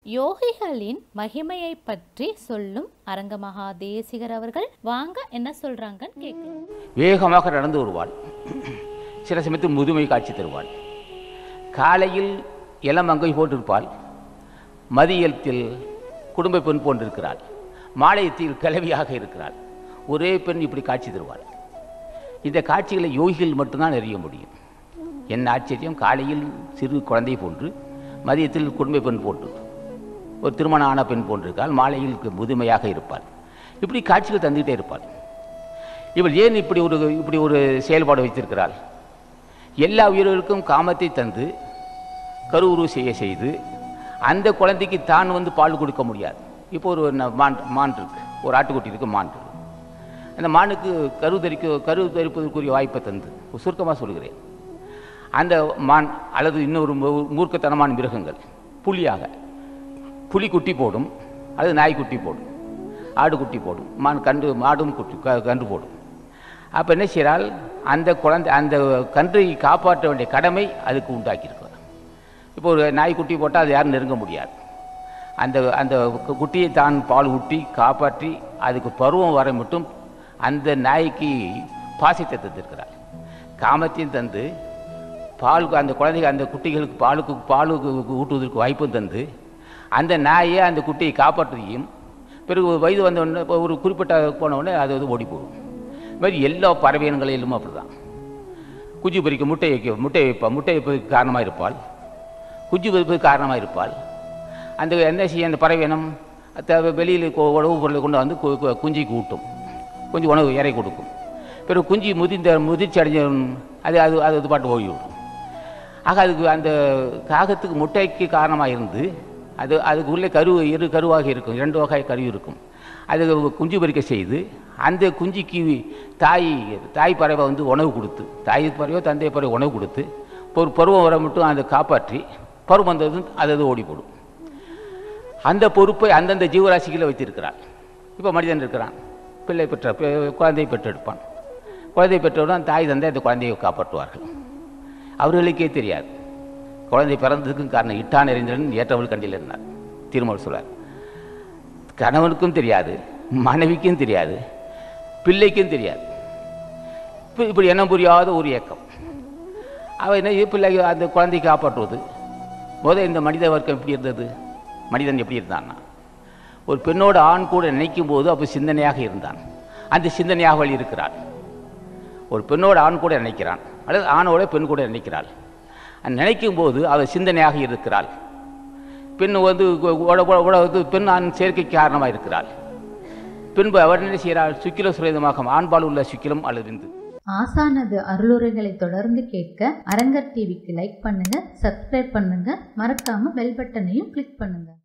யோகிகளின் மகிமையை பற்றி சொல்லும் அரங்கமகா தேசிகர் அவர்கள் வாங்க என்ன சொல்றாங்கன்னு கேட்கலாம் வேகமாக நடந்து வருவாள் சில சமயத்தில் முதுமை காட்சி தருவாள் காலையில் இளமங்கை போட்டிருப்பாள் மதியத்தில் குடும்ப பெண் போன்றிருக்கிறாள் மாலையத்தில் கிளவியாக இருக்கிறாள் ஒரே பெண் இப்படி காட்சி தருவாள் இந்த காட்சிகளை யோகிகள் மட்டும்தான் அறிய முடியும் என் ஆச்சரியம் காலையில் சிறு குழந்தை போன்று மதியத்தில் குடும்ப பெண் போன்று ஒரு திருமணம் ஆன பெண் போன்றிருக்காள் மாலையில் முதுமையாக இருப்பாள் இப்படி காட்சிகள் தந்துகிட்டே இருப்பாள் இவள் ஏன் இப்படி ஒரு இப்படி ஒரு செயல்பாடு வைத்திருக்கிறாள் எல்லா உயிர்களுக்கும் காமத்தை தந்து கருவுரு செய்ய செய்து அந்த குழந்தைக்கு தான் வந்து பால் கொடுக்க முடியாது இப்போ ஒரு ந- மான் மான் இருக்கு ஒரு ஆட்டுக்குட்டி இருக்கு மான் இருக்கு அந்த மானுக்கு கரு தரிக்க கரு தரிப்பதற்குரிய வாய்ப்பை தந்து சுருக்கமாக சொல்கிறேன் அந்த மான் அல்லது இன்னொரு மூ- மூர்க்கத்தனமான மிருகங்கள் புலியாக புலி குட்டி போடும் அல்லது நாய் குட்டி போடும் ஆடு குட்டி போடும் மான் கன்று மாடும் குட்டி க- கன்று போடும் அப்போ என்ன செய்கிறாள் அந்த குழந்தை அந்த கன்றை காப்பாற்ற வேண்டிய கடமை அதுக்கு உண்டாக்கியிருக்கிறார் இப்போ ஒரு நாய் குட்டி போட்டால் அது யாரும் நெருங்க முடியாது அந்த அந்த கு- குட்டியை தான் பால் ஊட்டி காப்பாற்றி அதுக்கு பருவம் வர மட்டும் அந்த நாய்க்கு பாசத்தை தந்திருக்கிறார் காமத்தையும் தந்து பால் அந்த குழந்தைங்க அந்த குட்டிகளுக்கு பாலுக்கு பாலுக்கு ஊட்டுவதற்கு வாய்ப்பும் தந்து அந்த நாயை அந்த குட்டியை காப்பாற்றுவதையும் பிறகு ஒரு வயது வந்த உடனே இப்போ ஒரு குறிப்பிட்ட போன உடனே அது வந்து ஓடி போகும் இது மாதிரி எல்லா பறவையினங்களிலும் அப்படிதான் குஞ்சு பொறிக்க முட்டை வைக்க முட்டை வைப்பா முட்டை வைப்பதற்கு காரணமாக இருப்பாள் குஞ்சு வைப்பதற்கு காரணமாக இருப்பாள் அந்த என்ன செய்ய அந்த பறவையினம் தேவை வெளியில் கொ- உணவு பொருளை கொண்டு வந்து கு- கு- குஞ்சிக்கு ஊட்டும் கொஞ்சம் உணவு இறை கொடுக்கும் பிறகு குஞ்சு முதிர்ந்த முதிர்ச்சி அடைஞ்ச அது அது அது அது பாட்டு ஓடிவிடும் ஆக அதுக்கு அந்த காகத்துக்கு முட்டைக்கு காரணமாக இருந்து அது அதுக்கு உள்ளே கரு இரு கருவாக இருக்கும் இரண்டு வகை கரு இருக்கும் அது குஞ்சு பொறிக்க செய்து அந்த குஞ்சிக்கு தாய் தாய் பறவை வந்து உணவு கொடுத்து தாய் பறவையோ தந்தை பறவை உணவு கொடுத்து ஒரு பருவம் வர மட்டும் அதை காப்பாற்றி பருவம் வந்ததும் அது அது ஓடி போடும் அந்த பொறுப்பை அந்தந்த ஜீவராசிகளை வைத்திருக்கிறார் இப்போ மனிதன் இருக்கிறான் பிள்ளை பெற்ற பி- குழந்தை பெற்றெடுப்பான் குழந்தை பெற்றவுடன் தாய் தந்தை அந்த குழந்தையை காப்பாற்றுவார்கள் அவர்களுக்கே தெரியாது குழந்தை பிறந்ததுக்கும் காரணம் இட்டான் எறிந்தன் ஏற்றவள் கண்டில் இருந்தார் திருமல் சொல்றார் கணவனுக்கும் தெரியாது மனைவிக்கும் தெரியாது பிள்ளைக்கும் தெரியாது இப்ப- இப்படி எண்ணம் புரியாத ஒரு இயக்கம் அவன் என்ன பிள்ளை அந்த குழந்தையை காப்பாற்றுவது முதல் இந்த மனித வர்க்கம் எப்படி இருந்தது மனிதன் எப்படி இருந்தான்னா ஒரு பெண்ணோட ஆண் கூட நினைக்கும் போது அப்போ சிந்தனையாக இருந்தான் அந்த சிந்தனையாக அவள் இருக்கிறாள் ஒரு பெண்ணோட ஆண் கூட நினைக்கிறான் அல்லது ஆணோட பெண் கூட நினைக்கிறாள் அந்த நினைக்கும் போது அவள் சிந்தனையாக இருக்கிறாள் பெண் வந்து உ- உட- உட- உட- வந்து பெண் ஆண் சேர்க்கைக்கு காரணமாக இருக்கிறாள் பின்பு அவர் என்ன செய்கிறாள் சுக்கில சுரேதமாக ஆண்பால் உள்ள சுக்கிலம் அல்லது விந்து ஆசானது அருளுரைகளை தொடர்ந்து கேட்க அரங்கர் டிவிக்கு லைக் பண்ணுங்க சப்ஸ்கிரைப் பண்ணுங்க மறக்காம பெல் பட்டனையும் கிளிக் பண்ணுங்க